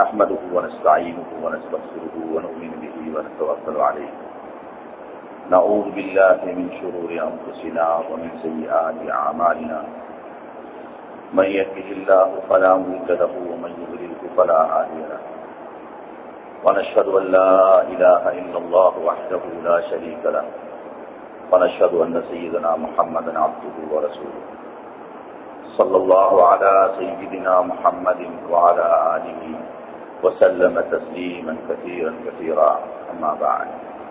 نحمده ونستعينه ونستغفره ونؤمن به ونتوكل عليه نعوذ بالله من شرور أنفسنا ومن سيئات أعمالنا من يهده الله فلا مضل له ومن يضلله فلا هادي له ونشهد أن لا إله إلا الله وحده لا شريك له ونشهد أن سيدنا محمدا عبده ورسوله صلى الله على سيدنا محمد وعلى آله وسلم تسليما كثيرا كثيرا أما بعد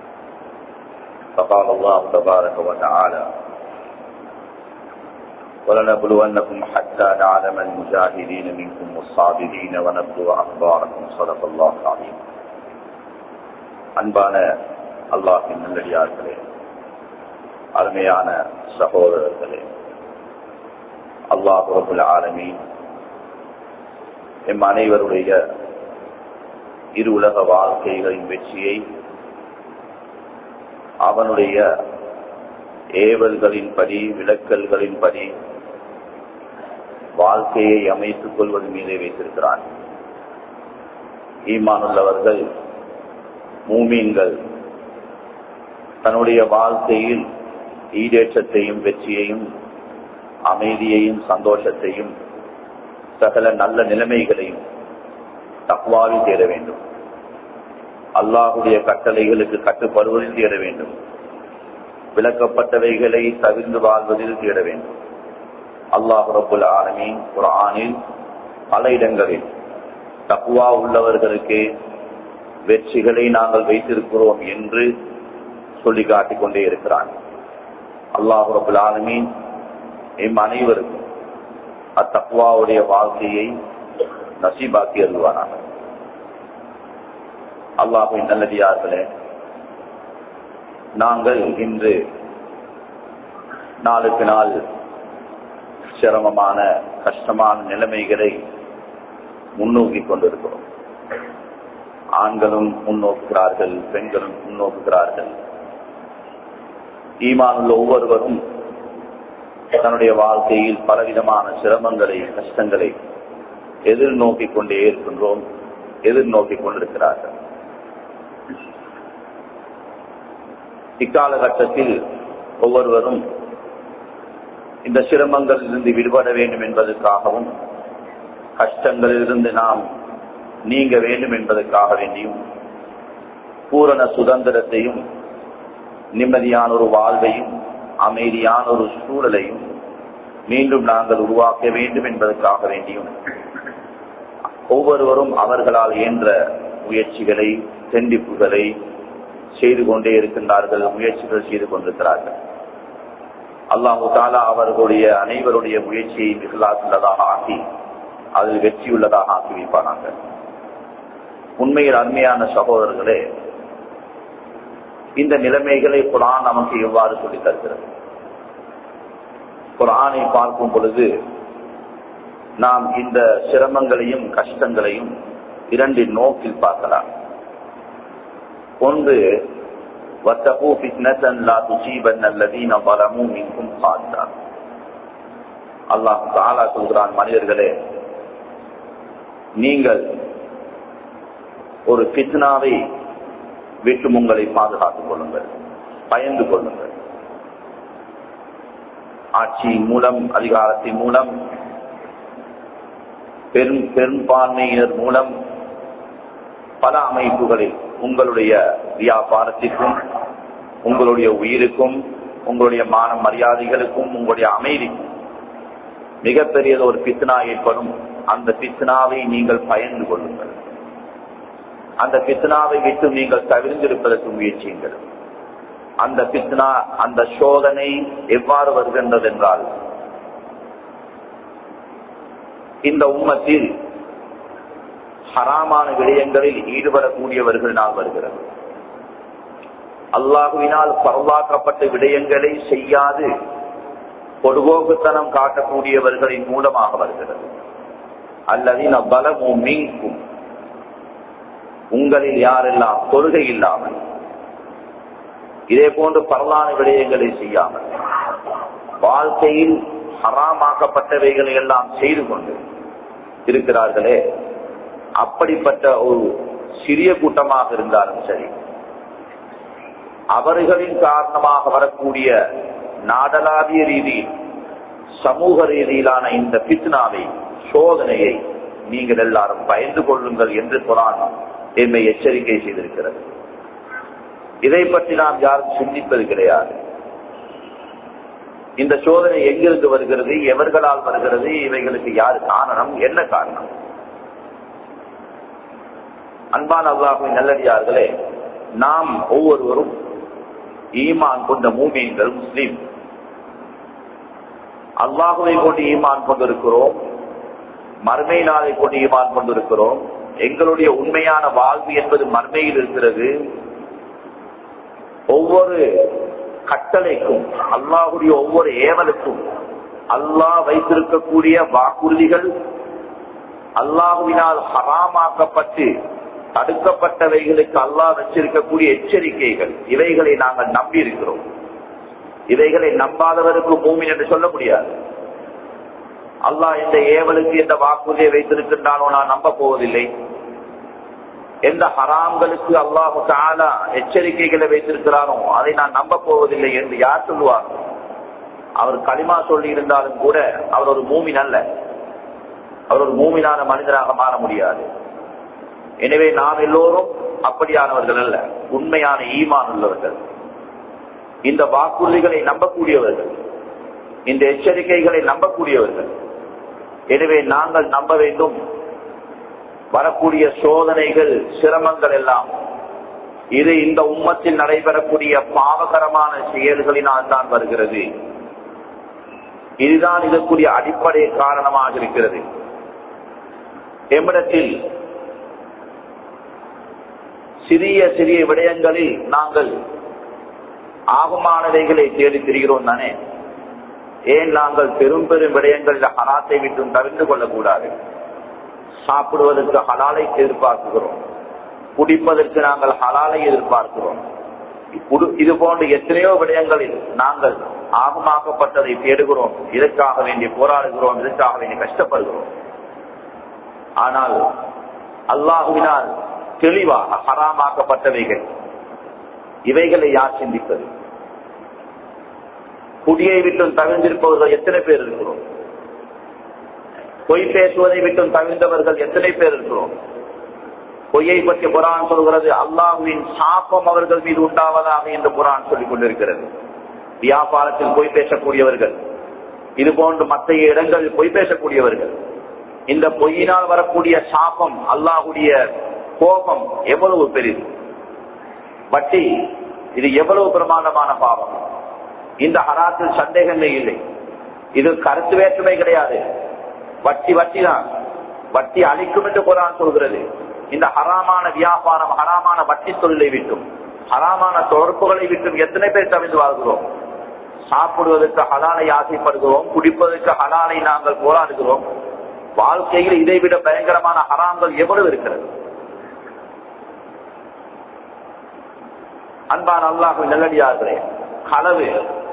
فقال الله تبارك وتعالى ولنبلونكم حتى نعلم المجاهدين منكم والصابرين ونبلو أخباركم صدق الله العظيم அன்பான அல்லாஹின் நல்லடியார்களே அருமையான சகோதரர்களே அல்லாஹ் ரபுல் ஆலமி எம் அனைவருடைய இரு உலக வாழ்க்கைகளின் வெற்றியை அவனுடைய ஏவல்களின்படி விளக்கல்களின்படி வாழ்க்கையை அமைத்துக் கொள்வது மீதே வைத்திருக்கிறான் ஈமானுள்ளவர்கள் மூமீன்கள் தன்னுடைய வாழ்க்கையில் ஈடேற்றத்தையும் வெற்றியையும் அமைதியையும் சந்தோஷத்தையும் சகல நல்ல நிலைமைகளையும் தக்குவாவில் தேட வேண்டும் அல்லாஹுடைய கட்டளைகளுக்கு கட்டுப்படுவதில் தேட வேண்டும் விளக்கப்பட்டவைகளை தவிர்ந்து வாழ்வதில் தேட வேண்டும் அல்லாஹு ரபுல் ஆலமீன் ஒரு ஆணில் பல இடங்களில் தக்குவா உள்ளவர்களுக்கு வெற்றிகளை நாங்கள் வைத்திருக்கிறோம் என்று சொல்லி காட்டிக் கொண்டே இருக்கிறான் அல்லாஹு ரபுல் ஆலமீன் எம் அனைவருக்கும் அத்தக்குவாவுடைய வாழ்க்கையை நசீபாக்கி அருள்வானாக அல்லாஹின் நல்லடியார்களே நாங்கள் இன்று நாளுக்கு நாள் சிரமமான கஷ்டமான நிலைமைகளை முன்னோக்கி கொண்டிருக்கிறோம் ஆண்களும் முன்னோக்குகிறார்கள் பெண்களும் முன்னோக்குகிறார்கள் ஈமானுள்ள ஒவ்வொருவரும் தன்னுடைய வாழ்க்கையில் பலவிதமான சிரமங்களை கஷ்டங்களை எதிர்நோக்கி கொண்டே இருக்கின்றோம் எதிர்நோக்கி கொண்டிருக்கிறார்கள் இக்காலகட்டத்தில் ஒவ்வொருவரும் இந்த சிரமங்களிலிருந்து விடுபட வேண்டும் என்பதற்காகவும் கஷ்டங்களிலிருந்து நாம் நீங்க வேண்டும் என்பதற்காக வேண்டியும் பூரண சுதந்திரத்தையும் நிம்மதியான ஒரு வாழ்வையும் அமைதியான ஒரு சூழலையும் மீண்டும் நாங்கள் உருவாக்க வேண்டும் என்பதற்காக வேண்டியும் ஒவ்வொருவரும் அவர்களால் இயன்ற முயற்சிகளை தெண்டிப்புகளை செய்து கொண்டே இருக்கின்றார்கள் முயற்சிகள் செய்து கொண்டிருக்கிறார்கள் அல்லாஹு தாலா அவர்களுடைய அனைவருடைய முயற்சியை மிகலாசுள்ளதாக ஆக்கி அதில் வெற்றியுள்ளதாக ஆக்கி வைப்பானாங்க உண்மையில் அருமையான சகோதரர்களே இந்த நிலைமைகளை குரான் நமக்கு எவ்வாறு சொல்லி தருகிறது குரானை பார்க்கும் பொழுது நாம் இந்த சிரமங்களையும் கஷ்டங்களையும் இரண்டின் நோக்கில் பார்க்கலாம் ஒன்று அல்லாஹ் தாலா சொல்கிறான் மனிதர்களே நீங்கள் ஒரு பித்னாவை விட்டு உங்களை பாதுகாத்துக் கொள்ளுங்கள் பயந்து கொள்ளுங்கள் ஆட்சியின் மூலம் அதிகாரத்தின் மூலம் பெரும் பெரும்பான்மையினர் மூலம் பல அமைப்புகளில் உங்களுடைய வியாபாரத்திற்கும் உங்களுடைய உயிருக்கும் உங்களுடைய மான மரியாதைகளுக்கும் உங்களுடைய அமைதிக்கும் மிகப்பெரியது ஒரு பித்னா ஏற்படும் அந்த பித்னாவை நீங்கள் பயந்து கொள்ளுங்கள் அந்த பித்னாவை விட்டு நீங்கள் தவிர்ந்திருப்பதற்கு முயற்சியுங்கள் அந்த பித்னா அந்த சோதனை எவ்வாறு வருகின்றது என்றால் இந்த உம்மத்தில் ஹராமான விடயங்களில் ஈடுபடக்கூடியவர்களால் வருகிறது அல்லாஹுவினால் பரவாக்கப்பட்ட விடயங்களை செய்யாது பொதுபோக்குத்தனம் காட்டக்கூடியவர்களின் மூலமாக வருகிறது அல்லது பலமும் மீட்கும் உங்களில் யாரெல்லாம் தொழுகை இல்லாமல் இதே போன்று பரவான விடயங்களை செய்யாமல் வாழ்க்கையில் ஹராமாக்கப்பட்டவைகளை எல்லாம் செய்து கொண்டு இருக்கிறார்களே அப்படிப்பட்ட ஒரு சிறிய கூட்டமாக இருந்தாலும் சரி அவர்களின் காரணமாக வரக்கூடிய நாடளாவிய ரீதியில் சமூக ரீதியிலான இந்த பித்னாவை சோதனையை நீங்கள் எல்லாரும் பயந்து கொள்ளுங்கள் என்று குரான் என்னை எச்சரிக்கை செய்திருக்கிறது இதை பற்றி நாம் யாரும் சிந்திப்பது கிடையாது இந்த சோதனை எங்கிருந்து வருகிறது எவர்களால் வருகிறது இவைகளுக்கு யார் காரணம் என்ன காரணம் அன்பான அல்லாஹின் நல்லடியார்களே நாம் ஒவ்வொருவரும் ஈமான் கொண்ட மூமியங்கள் முஸ்லீம் அல்லாஹுவை கொண்டு ஈமான் கொண்டிருக்கிறோம் மர்மை நாளை கொண்டு ஈமான் கொண்டிருக்கிறோம் எங்களுடைய உண்மையான வாழ்வு என்பது மர்மையில் இருக்கிறது ஒவ்வொரு கட்டளைக்கும் அல்லாஹுடைய ஒவ்வொரு ஏவலுக்கும் அல்லாஹ் வைத்திருக்கக்கூடிய வாக்குறுதிகள் அல்லாஹுவினால் ஹராமாக்கப்பட்டு தடுக்கப்பட்டவைகளுக்கு அல்லாஹ் வச்சிருக்கக்கூடிய எச்சரிக்கைகள் இவைகளை நாங்கள் நம்பி இருக்கிறோம் இவைகளை நம்பாதவருக்கு பூமின் என்று சொல்ல முடியாது அல்லாஹ் இந்த ஏவலுக்கு எந்த வாக்குறுதியை வைத்திருக்கின்றானோ நான் நம்ப போவதில்லை எந்த ஹராம்களுக்கு அல்லாஹு தாலா எச்சரிக்கைகளை வைத்திருக்கிறானோ அதை நான் நம்ப போவதில்லை என்று யார் சொல்லுவார் அவர் களிமா சொல்லி இருந்தாலும் கூட அவர் ஒரு மூமின் அல்ல அவர் ஒரு மூமினான மனிதராக மாற முடியாது எனவே நாம் எல்லோரும் அப்படியானவர்கள் அல்ல உண்மையான ஈமான் உள்ளவர்கள் இந்த வாக்குறுதிகளை நம்பக்கூடியவர்கள் இந்த எச்சரிக்கைகளை நம்பக்கூடியவர்கள் எனவே நாங்கள் நம்ப வேண்டும் வரக்கூடிய சோதனைகள் சிரமங்கள் எல்லாம் இது இந்த உம்மத்தில் நடைபெறக்கூடிய பாவகரமான செயல்களினால் தான் வருகிறது இதுதான் இதற்குரிய அடிப்படை காரணமாக இருக்கிறது எம்மிடத்தில் சிறிய சிறிய விடயங்களில் நாங்கள் ஆகுமானவைகளை தேடி திரிகிறோம் தானே ஏன் நாங்கள் பெரும் பெரும் விடயங்களில் ஹராத்தை விட்டு தவிர்த்து கொள்ளக்கூடாது சாப்பிடுவதற்கு ஹலாலை எதிர்பார்க்கிறோம் குடிப்பதற்கு நாங்கள் ஹலாலை எதிர்பார்க்கிறோம் இது போன்ற எத்தனையோ விடயங்களில் நாங்கள் ஆகமாக்கப்பட்டதை தேடுகிறோம் இதற்காக வேண்டி போராடுகிறோம் இதற்காக வேண்டி கஷ்டப்படுகிறோம் ஆனால் அல்லாஹுவினால் தெளிவாக ஹராமாக்கப்பட்டவைகள் இவைகளை யார் சிந்திப்பது குடியை விட்டும் தவிர்ந்திருப்பவர்கள் எத்தனை பேர் இருக்கிறோம் பொய் பேசுவதை விட்டும் தவிர்ந்தவர்கள் எத்தனை பேர் இருக்கிறோம் பொய்யை பற்றி புறான் சொல்கிறது அல்லாஹுவின் சாப்பம் அவர்கள் மீது உண்டாவதாக என்று புறான் சொல்லிக் கொண்டிருக்கிறது வியாபாரத்தில் பொய் பேசக்கூடியவர்கள் இது போன்று மற்ற இடங்களில் பொய் பேசக்கூடியவர்கள் இந்த பொய்யினால் வரக்கூடிய சாபம் அல்லாஹுடைய கோபம் எவ்வளவு பெரிது வட்டி இது எவ்வளவு பிரமாண்டமான பாவம் இந்த ஹராத்தில் சந்தேகமே இல்லை இது கருத்து வேற்றுமை கிடையாது வட்டி வட்டி தான் வட்டி அழிக்கும் என்று குரான் சொல்கிறது இந்த ஹராமான வியாபாரம் ஹராமான வட்டி தொழிலை விட்டும் ஹராமான தொடர்புகளை விட்டும் எத்தனை பேர் தவிர்த்து வாழ்கிறோம் சாப்பிடுவதற்கு ஹலாலை ஆசைப்படுகிறோம் குடிப்பதற்கு ஹலாலை நாங்கள் போராடுகிறோம் வாழ்க்கையில் இதைவிட பயங்கரமான ஹராம்கள் எவ்வளவு இருக்கிறது அன்பான அல்லாஹு நல்லடியார்களே களவு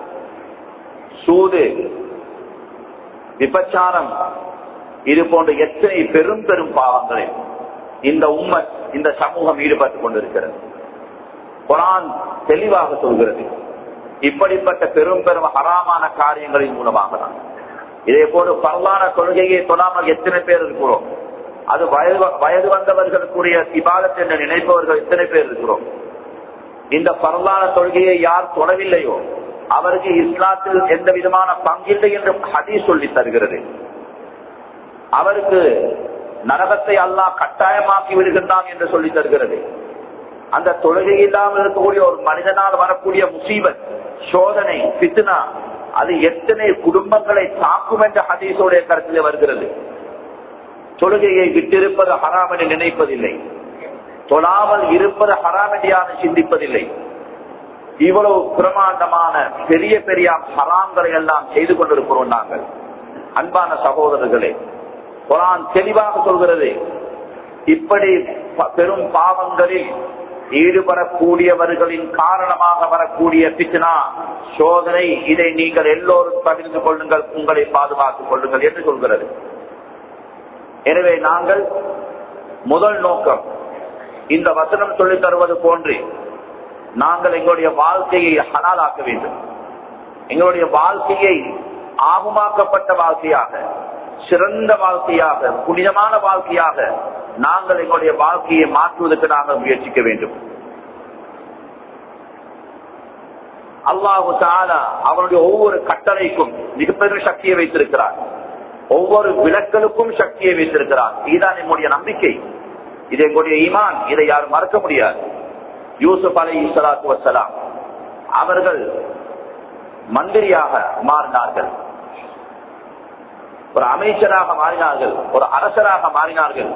சூது விபச்சாரம் இது போன்ற எத்தனை பெரும் பெரும் பாவங்களில் இந்த உண்மை இந்த சமூகம் ஈடுபட்டுக் கொண்டிருக்கிறது குரான் தெளிவாக சொல்கிறது இப்படிப்பட்ட பெரும் பெரும் ஹராமான காரியங்களின் மூலமாக தான் இதே போல பரவான கொள்கையை தொடாமல் எத்தனை பேர் இருக்கிறோம் அது வயது வயது வந்தவர்களுக்குரிய விவாதத்தை என்று நினைப்பவர்கள் எத்தனை பேர் இருக்கிறோம் இந்த பரவான தொழுகையை யார் தொடவில்லையோ அவருக்கு இஸ்லாத்தில் எந்த விதமான பங்கில்லை என்று ஹதீஸ் சொல்லி தருகிறது அவருக்கு நரகத்தை அல்லாஹ் கட்டாயமாக்கி விடுகின்றான் என்று சொல்லி தருகிறது அந்த தொழுகை இல்லாமல் இருக்கக்கூடிய ஒரு மனிதனால் வரக்கூடிய முசீபத் சோதனை பித்னா அது எத்தனை குடும்பங்களை தாக்கும் என்ற ஹதீஸோடைய கருத்தில் வருகிறது தொழுகையை விட்டிருப்பது ஹராம் என்று நினைப்பதில்லை தொழாமல் இருப்பது ஹராம் என்று யாரும் சிந்திப்பதில்லை இவ்வளவு பிரமாண்டமான பெரிய பெரிய ஹராம்களை எல்லாம் செய்து கொண்டிருக்கிறோம் நாங்கள் அன்பான சகோதரர்களே குரான் தெளிவாக சொல்கிறது இப்படி பெரும் பாவங்களில் ஈடுபடக்கூடியவர்களின் காரணமாக வரக்கூடிய பிச்சனா சோதனை இதை நீங்கள் எல்லோரும் பகிர்ந்து கொள்ளுங்கள் உங்களை பாதுகாத்துக் கொள்ளுங்கள் என்று சொல்கிறது எனவே நாங்கள் முதல் நோக்கம் இந்த வசனம் சொல்லித் தருவது போன்று நாங்கள் எங்களுடைய வாழ்க்கையை ஹலாலாக்க வேண்டும் எங்களுடைய வாழ்க்கையை ஆகுமாக்கப்பட்ட வாழ்க்கையாக சிறந்த வாழ்க்கையாக புனிதமான வாழ்க்கையாக நாங்கள் எங்களுடைய வாழ்க்கையை மாற்றுவதற்கு நாங்கள் முயற்சிக்க வேண்டும் அல்லாஹு தாலா அவருடைய ஒவ்வொரு கட்டளைக்கும் மிகப்பெரிய சக்தியை வைத்திருக்கிறார் ஒவ்வொரு விளக்கலுக்கும் சக்தியை வைத்திருக்கிறார் இதுதான் என்னுடைய நம்பிக்கை இது எங்களுடைய ஈமான் இதை யாரும் மறக்க முடியாது யூசுப் அலை இஸ்லாத்து வசலாம் அவர்கள் மந்திரியாக மாறினார்கள் ஒரு அமைச்சராக மாறினார்கள் ஒரு அரசராக மாறினார்கள்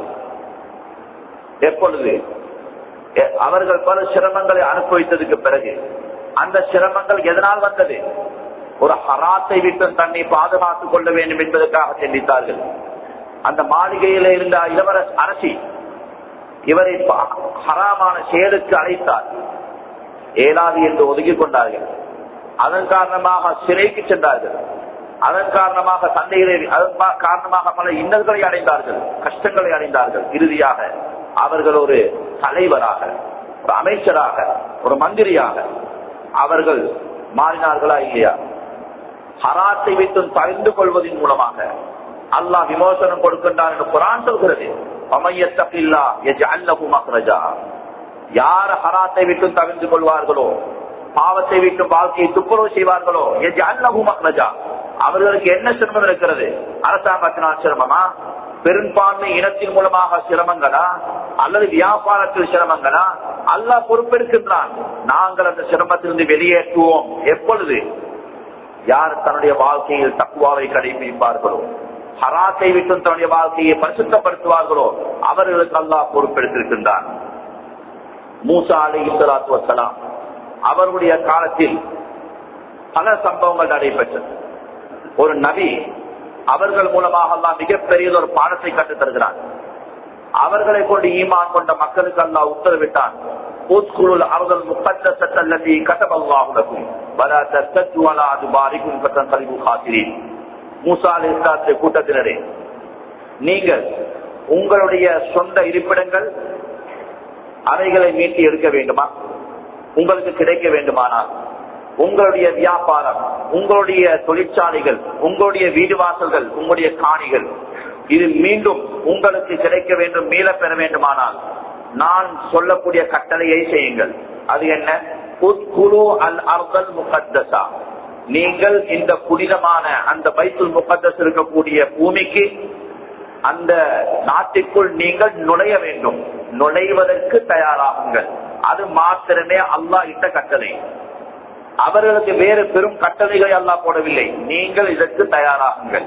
எப்பொழுது எ- அவர்கள் பல சிரமங்களை அனுபவித்ததுக்கு பிறகு அந்த சிரமங்கள் எதனால் வந்தது ஒரு ஹராத்தை விட்டு தன்னை பாதுகாத்துக் கொள்ள வேண்டும் என்பதற்காக சிந்தித்தார்கள் அந்த மாளிகையில இருந்த இளவரச அரசி இவரை ப- ஹராமான செயலுக்கு அழைத்தார் ஏலாது என்று ஒதுக்கிக் கொண்டார்கள் அதன் காரணமாக சிறைக்கு சென்றார்கள் அதன் காரணமாக சந்தைகளை அதன் பா- காரணமாக பல இன்னல்களை அடைந்தார்கள் கஷ்டங்களை அடைந்தார்கள் இறுதியாக அவர்கள் ஒரு தலைவராக ஒரு அமைச்சராக ஒரு மந்திரியாக அவர்கள் மாறினார்களா இல்லையா ஹராத்தை விட்டு தவிர்ந்து கொள்வதன் மூலமாக அல்லாஹ் விமோசனம் கொடுக்கின்றான் என்று குரான் சொல்கிறது அமையத்தப்பில்லா எஜல்லஹு மக்ரஜா யார் ஹராத்தை விட்டு தவிர்த்து கொள்வார்களோ பாவத்தை விட்டு வாழ்க்கையை துப்புரவு செய்வார்களோ எஜல்லஹு மக்ரஜா அவர்களுக்கு என்ன சிரமம் இருக்கிறது அரசாங்கத்தினால் சிரமமா பெரும்பான்மை இனத்தின் மூலமாக சிரமங்களா அல்லது வியாபாரத்தில் சிரமங்களா அல்லாஹ் பொறுப்பெடுக்கின்றான் நாங்கள் அந்த சிரமத்திலிருந்து வெளியேற்றுவோம் எப்பொழுது யார் தன்னுடைய வாழ்க்கையில் தக்குவாவை கடைபிடிப்பார்களோ ஹராத்தை விட்டு தன்னுடைய வாழ்க்கையை பரிசுத்தப்படுத்துவார்களோ அவர்களுக்கு அல்லாஹ் பொறுப்பெடுத்திருக்கின்றான் மூசா அலி இஸ்லாத்து வசலாம் அவர்களுடைய காலத்தில் பல சம்பவங்கள் நடைபெற்றது ஒரு நபி அவர்கள் மூலமாக அல்லாஹ் மிகப்பெரிய ஒரு பாடத்தை கற்றுத் தருகிறான் அவர்களை கொண்டு ஈமான் கொண்ட மக்களுக்கு அல்லாஹ் உத்தரவிட்டான் உத்குலுல் அர்தல் முகத்தஸத்த அல்லதி கதபல்லாஹு லக்கும் வலா தத்தத்து வலா அதுபாரிக்கும் ஃபதன்கலிபு காசிரீன் மூசா அலைஹிஸ்ஸலாத்துடைய கூட்டத்தினரே நீங்கள் உங்களுடைய சொந்த இருப்பிடங்கள் அவைகளை மீட்டு எடுக்க வேண்டுமா உங்களுக்கு கிடைக்க வேண்டுமானால் உங்களுடைய வியாபாரம் உங்களுடைய தொழிற்சாலைகள் உங்களுடைய வீடு வாசல்கள் உங்களுடைய காணிகள் இது மீண்டும் உங்களுக்கு கிடைக்க வேண்டும் மீள பெற வேண்டுமானால் நான் சொல்லக்கூடிய கட்டளையை செய்யுங்கள் அது என்ன உத்குலு அல் அர்தல் முகத்தசா நீங்கள் இந்த புனிதமான அந்த பைத்துல் முகத்தஸ் இருக்கக்கூடிய பூமிக்கு அந்த நாட்டிற்குள் நீங்கள் நுழைய வேண்டும் நுழைவதற்கு தயாராகுங்கள் அது மாத்திரமே அல்லாஹ் இட்ட கட்டளை அவர்களுக்கு வேறு பெரும் கட்டளைகளை அல்லாஹ் போடவில்லை நீங்கள் இதற்கு தயாராகுங்கள்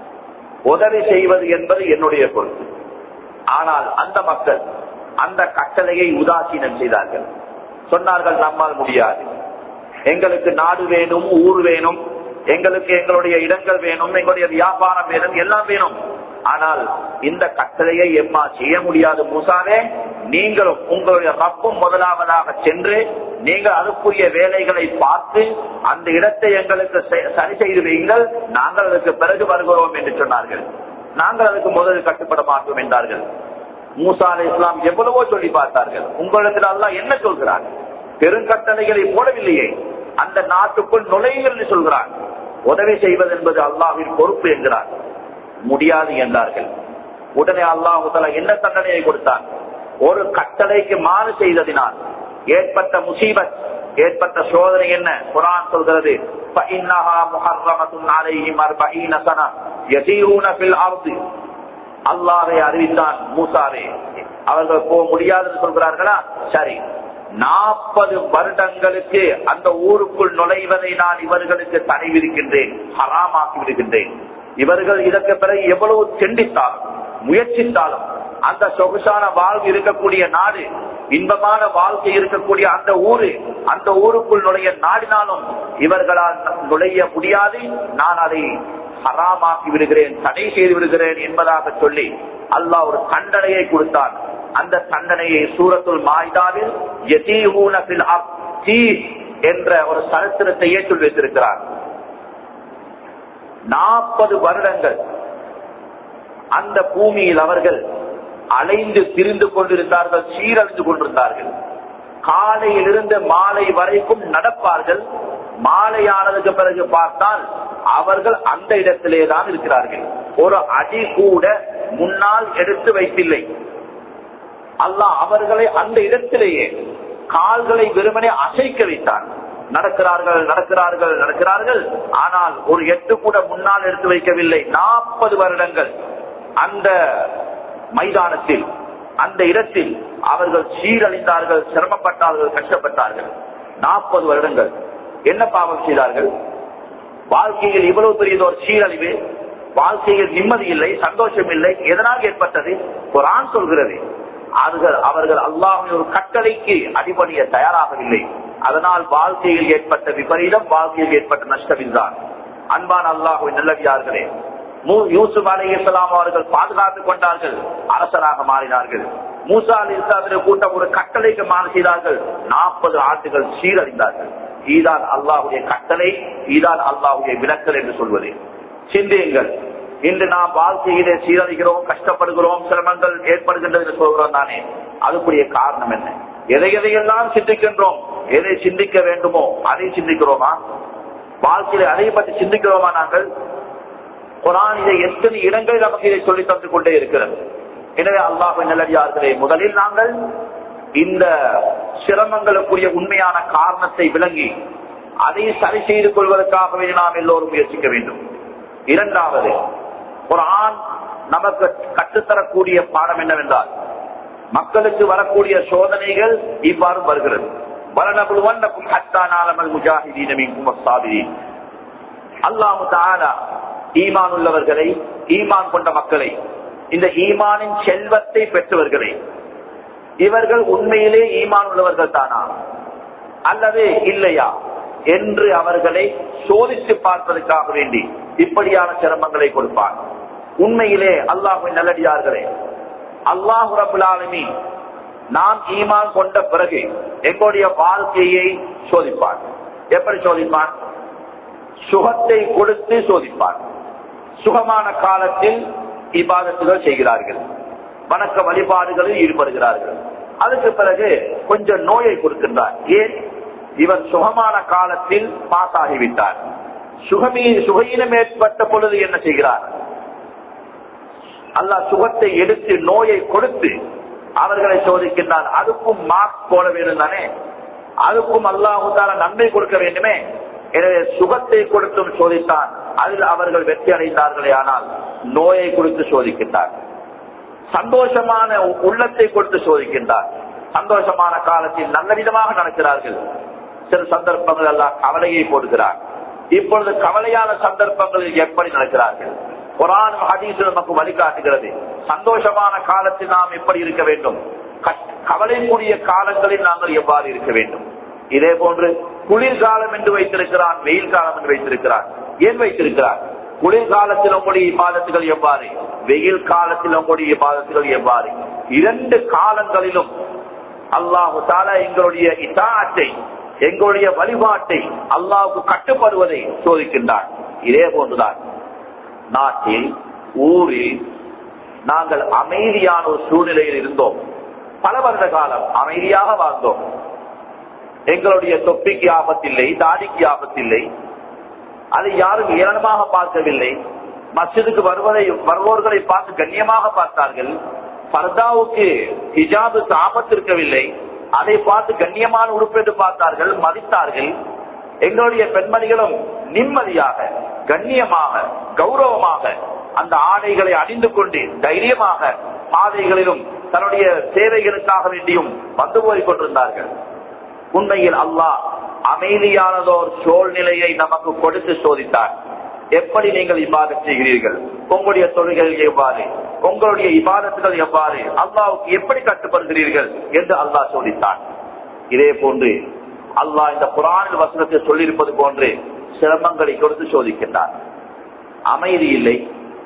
உதவி செய்வது என்பது என்னுடைய பொறுப்பு ஆனால் அந்த மக்கள் அந்த கட்டளையை உதாசீனம் செய்தார்கள் சொன்னார்கள் நம்மால் முடியாது எங்களுக்கு நாடு வேணும் ஊர் வேணும் எங்களுக்கு எங்களுடைய இடங்கள் வேணும் எங்களுடைய வியாபாரம் வேணும் எல்லாம் வேணும் ஆனால் இந்த கட்டளையை எம்மா செய்ய முடியாது மூசாவே நீங்களும் உங்களுடைய ரப்பும் முதலாவதாக சென்று நீங்கள் அதுக்குரிய வேலைகளை பார்த்து அந்த இடத்தை எங்களுக்கு செ- சரி செய்து வையுங்கள் நாங்கள் அதுக்கு பிறகு வருகிறோம் என்று சொன்னார்கள் நாங்கள் அதுக்கு முதலில் கட்டுப்பட மாட்டோம் என்றார்கள் மூசா அலை இஸ்லாம் எவ்வளவோ சொல்லி பார்த்தார்கள் உங்களுக்கு அல்லாஹ் என்ன சொல்கிறார் பெருங்கட்டளைகளை போடவில்லையே அந்த நாட்டுக்குள் நுழையுங்கள் என்று சொல்கிறார் உதவி செய்வது என்பது அல்லாஹ்வின் பொறுப்பு என்கிறார் முடியாது என்றார்கள் உடனே அல்லாஹு தஆலா என்ன தண்டனையை கொடுத்தான் ஒரு கட்டளைக்கு மாறு செய்ததினால் ஏற்பட்ட முசீபத் ஏற்பட்ட சோதனை என்ன குரான் சொல்கிறது فَإِنَّهَا مُحَرَّمَةٌ عَلَيْهِمْ أَرْبَعِينَ سَنَةً يَسِيرُونَ فِي الْأَرْضِ அல்லாஹை அறிவித்தான் மூசாவே அவர்கள் போக முடியாதுன்னு சொல்கிறார்களா சரி நாற்பது வருடங்களுக்கு அந்த ஊருக்குள் நுழைவதை நான் இவர்களுக்கு தடை விதிக்கின்றேன் ஹராமாக்கி விடுகின்றேன் இவர்கள் இதற்கு பிறகு எவ்வளவு செண்டித்தாலும் முயற்சித்தாலும் அந்த சொகுசான வாழ்வு இருக்கக்கூடிய நாடு இன்பமான வாழ்க்கை இருக்கக்கூடிய அந்த ஊரு அந்த ஊருக்குள் நுழைய நாடினாலும் இவர்களால் நுழைய முடியாது நான் அதை ஹராமாக்கி விடுகிறேன் தடை செய்து விடுகிறேன் என்பதாக சொல்லி அல்லாஹ் ஒரு தண்டனையை கொடுத்தான் அந்த தண்டனையை சூரத்துல் மாய்தாவில் யதீஹூன ஃபில் அர்த் தீ என்ற ஒரு சரித்திரத்தையே சொல்லி வைத்திருக்கிறார் நாற்பது வருடங்கள் அந்த பூமியில் அவர்கள் அலைந்து திரிந்து கொண்டிருந்தார்கள் சீரழிந்து கொண்டிருந்தார்கள் காலையிலிருந்து மாலை வரைக்கும் நடப்பார்கள் மாலையானதுக்கு பிறகு பார்த்தால் அவர்கள் அந்த இடத்திலே தான் இருக்கிறார்கள் ஒரு அடி கூட முன்னால் எடுத்து வைத்தில்லை அல்லாஹ் அவர்களை அந்த இடத்திலேயே கால்களை வெறுமனே அசைக்க வைத்தான் நடக்கிறார்கள் நடக்கிறார்கள் நடக்கிறார்கள் ஆனால் ஒரு எட்டு கூட முன்னால் எடுத்து வைக்கவில்லை நாற்பது வருடங்கள் அந்த மைதானத்தில் அந்த இடத்தில் அவர்கள் சீரழிந்தார்கள் சிரமப்பட்டார்கள் கஷ்டப்பட்டார்கள் நாற்பது வருடங்கள் என்ன பாவம் செய்தார்கள் வாழ்க்கையில் இவ்வளவு பெரியதொரு சீரழிவு வாழ்க்கையில் நிம்மதி இல்லை சந்தோஷம் இல்லை எதனால் ஏற்பட்டது குரான் சொல்கிறது அவர்கள் அவர்கள் அல்லாஹின் ஒரு கட்டளைக்கு அடிபணிய தயாராகவில்லை அதனால் வாழ்க்கையில் ஏற்பட்ட விபரீதம் வாழ்க்கையில் ஏற்பட்ட நஷ்டம் தான் அன்பான் அல்லாஹுவின் நல்லவியார்களே யூசுப் அலி இஸ்லாம் அவர்கள் பாதுகாத்துக் கொண்டார்கள் அரசராக மாறினார்கள் மூசா அலி இஸ்லாமிய கூட்டம் ஒரு கட்டளைக்கு மாறு செய்தார்கள் நாற்பது ஆண்டுகள் சீரழிந்தார்கள் ஈதான் அல்லாஹுடைய கட்டளை ஈதான் அல்லாஹுடைய விளக்கல் என்று சொல்வது சிந்தியுங்கள் இன்று நாம் வாழ்க்கையிலே சீரழிகிறோம் கஷ்டப்படுகிறோம் சிரமங்கள் ஏற்படுகின்றது என்று சொல்கிறோம் தானே அதுக்குரிய காரணம் என்ன எதை எதையெல்லாம் சிந்திக்கின்றோம் எதை சிந்திக்க வேண்டுமோ அதை சிந்திக்கிறோமா வாழ்க்கையில அதை பற்றி சிந்திக்கிறோமா நாங்கள் குரான் இதை எத்தனை இடங்களில் நமக்கு இதை சொல்லி தந்து கொண்டே இருக்கிறது எனவே அல்லாஹ் நல்லடியார்களே முதலில் நாங்கள் இந்த சிரமங்களுக்குரிய உண்மையான காரணத்தை விளங்கி அதை சரி செய்து கொள்வதற்காகவே நாம் எல்லோரும் முயற்சிக்க வேண்டும் இரண்டாவது குரான் நமக்கு கற்றுத்தரக்கூடிய பாடம் என்னவென்றால் மக்களுக்கு வரக்கூடிய சோதனைகள் இவ்வாறு வருகிறது வரணபுவன்னக்கும் ஹத்தானாலமல் முஜாஹிதீனமின் அல்லாஹு தாலா ஈமான் உள்ளவர்களை ஈமான் கொண்ட மக்களை இந்த ஈமானின் செல்வத்தை பெற்றவர்களை இவர்கள் உண்மையிலே ஈமான் உள்ளவர்கள் தானா அல்லது இல்லையா என்று அவர்களை சோதித்து பார்ப்பதற்காக வேண்டி இப்படியான சிரமங்களை கொடுப்பான் உண்மையிலே அல்லாஹின் நல்லடியார்களே அல்லாஹு ரபுல்லாலுமி நாம் ஈமான் கொண்ட பிறகு எங்களுடைய வாழ்க்கையை சோதிப்பான் எப்படி சோதிப்பான் சுகத்தை கொடுத்து சோதிப்பான் சுகமான காலத்தில் இபாதத்துகள் செய்கிறார்கள் வணக்க வழிபாடுகளில் ஈடுபடுகிறார்கள் அதுக்கு பிறகு கொஞ்சம் நோயை கொடுக்கின்றார் ஏன் இவர் சுகமான காலத்தில் பாஸ் ஆகிவிட்டார் சுகமீ சுகையினம் ஏற்பட்ட பொழுது என்ன செய்கிறார் அல்லாஹ் சுகத்தை எடுத்து நோயை கொடுத்து அவர்களை சோதிக்கின்றான் அதுக்கும் மார்க் போட வேண்டும் தானே அதுக்கும் அல்லாஹால நன்மை கொடுக்க வேண்டுமே எனவே சுகத்தை கொடுத்தும் சோதித்தான் அதில் அவர்கள் வெற்றி அடைந்தார்களே ஆனால் நோயை கொடுத்து சோதிக்கின்றார் சந்தோஷமான உள்ளத்தை கொடுத்து சோதிக்கின்றார் சந்தோஷமான காலத்தில் நல்ல விதமாக நடக்கிறார்கள் சில சந்தர்ப்பங்கள் எல்லாம் கவலையை போடுகிறார் இப்பொழுது கவலையான சந்தர்ப்பங்களில் எப்படி நடக்கிறார்கள் குரான் ஹதீஸ் நமக்கு வழிகாட்டுகிறது சந்தோஷமான காலத்தில் நாம் எப்படி இருக்க வேண்டும் கவலைக்குரிய காலங்களில் நாங்கள் எவ்வாறு இருக்க வேண்டும் இதே போன்று குளிர்காலம் என்று வைத்திருக்கிறான் வெயில் காலம் என்று வைத்திருக்கிறான் ஏன் வைத்திருக்கிறார் குளிர்காலத்தில் உங்களுடைய இபாதத்துகள் எவ்வாறு வெயில் காலத்தில் உங்களுடைய இபாதத்துகள் எவ்வாறு இரண்டு காலங்களிலும் அல்லாஹு தாலா எங்களுடைய இதாத்தை எங்களுடைய வழிபாட்டை அல்லாவுக்கு கட்டுப்படுவதை சோதிக்கின்றார் இதே போன்றுதான் நாட்டில் ஊரில் நாங்கள் அமைதியான ஒரு சூழ்நிலையில் இருந்தோம் பல வருட காலம் அமைதியாக வாழ்ந்தோம் எங்களுடைய தொப்பிக்கு ஆபத்தில்லை தாடிக்கு ஆபத்தில்லை அதை யாரும் ஏளனமாக பார்க்கவில்லை மசிதுக்கு வருவதை வருவோர்களை பார்த்து கண்ணியமாக பார்த்தார்கள் பர்தாவுக்கு ஹிஜாபுக்கு ஆபத்து இருக்கவில்லை அதை பார்த்து கண்ணியமான உறுப்பு என்று பார்த்தார்கள் மதித்தார்கள் எங்களுடைய பெண்மணிகளும் நிம்மதியாக கண்ணியமாக கௌரவமாக அந்த ஆடைகளை அணிந்து கொண்டு தைரியமாக பாதைகளிலும் தன்னுடைய சேவைகளுக்காக வேண்டியும் வந்து போய் கொண்டிருந்தார்கள் உண்மையில் அல்லாஹ் அமைதியானதோர் சூழ்நிலையை நமக்கு கொடுத்து சோதித்தார் எப்படி நீங்கள் இபாதத் செய்கிறீர்கள் உங்களுடைய தொழில்கள் எவ்வாறு உங்களுடைய இபாதத்துகள் எவ்வாறு அல்லாவுக்கு எப்படி கட்டுப்படுகிறீர்கள் என்று அல்லாஹ் சோதித்தான் இதே போன்று அல்லாஹ் இந்த புராண வசனத்தை சொல்லியிருப்பது போன்று சிரமங்களை கொடுத்து சோதிக்கின்றார் அமைதி இல்லை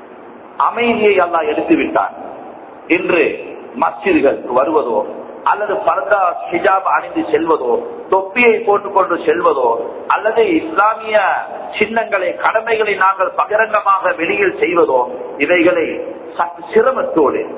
அமைதியை அல்லாஹ் எடுத்து விட்டார் இன்று மஸ்ஜிதுகள் வருவதோ அல்லது பர்தா ஹிஜாப் அணிந்து செல்வதோ தொப்பியை போட்டுக்கொண்டு செல்வதோ அல்லது இஸ்லாமிய சின்னங்களை கடமைகளை நாங்கள் பகிரங்கமாக வெளியில் செய்வதோ இவைகளை சற்று சிரமத்தோடு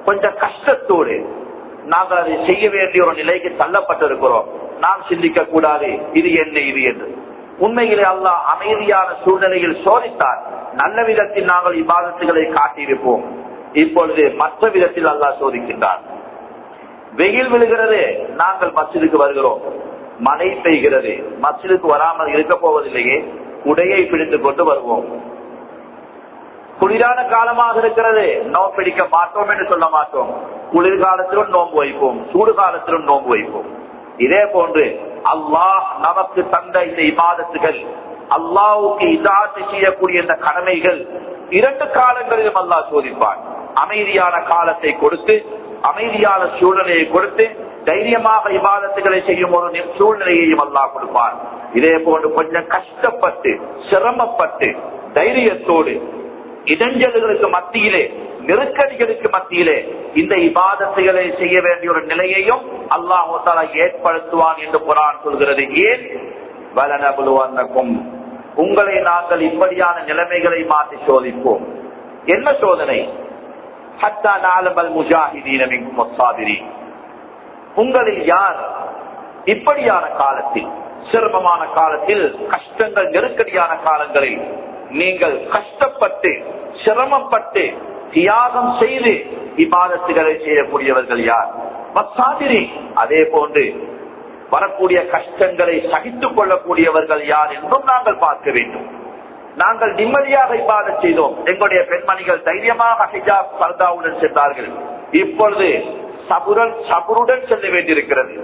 கொஞ்சம் கஷ்டத்தோடு நாங்கள் அதை செய்ய வேண்டிய ஒரு நிலைக்கு தள்ளப்பட்டிருக்கிறோம் நாம் சிந்திக்க கூடாது இது என்ன இது என்று உண்மையிலே அல்லாஹ் அமைதியான சூழ்நிலையில் சோதித்தார் நல்ல விதத்தில் நாங்கள் இவ்வாதத்துகளை காட்டியிருப்போம் இப்பொழுது மற்ற விதத்தில் அல்லாஹ் சோதிக்கின்றார் வெயில் விழுகிறது நாங்கள் மசிதுக்கு வருகிறோம் மழை பெய்கிறது மசிதுக்கு வராமல் இருக்க போவதில்லையே உடையை பிடித்துக் கொண்டு வருவோம் குளிரான காலமாக இருக்கிறது நோம்பு பிடிக்க மாட்டோம் என்று சொல்ல மாட்டோம் குளிர்காலத்திலும் நோன்பு வைப்போம் சூடு காலத்திலும் நோன்பு வைப்போம் இதே போன்று அல்லாஹ் நமக்கு தந்த இந்த இபாதத்துகள் அல்லாவுக்கு இதாத்து செய்யக்கூடிய இந்த கடமைகள் இரண்டு காலங்களிலும் அல்லாஹ் சோதிப்பான் அமைதியான காலத்தை கொடுத்து அமைதியான சூழ்நிலையை கொடுத்து தைரியமாக இபாதத்துகளை செய்யும் ஒரு சூழ்நிலையையும் அல்லாஹ் கொடுப்பான் இதே போன்று கொஞ்சம் கஷ்டப்பட்டு சிரமப்பட்டு தைரியத்தோடு இடைஞ்சல்களுக்கு மத்தியிலே நெருக்கடிகளுக்கு மத்தியிலே இந்த இபாதத்தைகளை செய்ய வேண்டிய ஒரு நிலையையும் அல்லாஹு தாலா ஏற்படுத்துவான் என்று குரான் சொல்கிறது ஏன் வலனபுலுவன்னக்கும் உங்களை நாங்கள் இப்படியான நிலைமைகளை மாற்றி சோதிப்போம் என்ன சோதனை ஹத்தா நாலமல் முஜாஹிதீனமின் முசாதிரி உங்களில் யார் இப்படியான காலத்தில் சிரமமான காலத்தில் கஷ்டங்கள் நெருக்கடியான காலங்களில் நீங்கள் கஷ்டப்பட்டு சிரமப்பட்டு தியாகம் செய்து இபாதத்துகளை செய்யக்கூடியவர்கள் யார் மசாதிரி அதே போன்று வரக்கூடிய கஷ்டங்களை சகித்துக் கொள்ளக்கூடியவர்கள் யார் என்றும் நாங்கள் பார்க்க வேண்டும் நாங்கள் நிம்மதியாக இபாத செய்தோம் எங்களுடைய பெண்மணிகள் தைரியமாக ஹிஜாப் பர்தாவுடன் சென்றார்கள் இப்பொழுது சபுரன் சபுருடன் செல்ல வேண்டியிருக்கிறது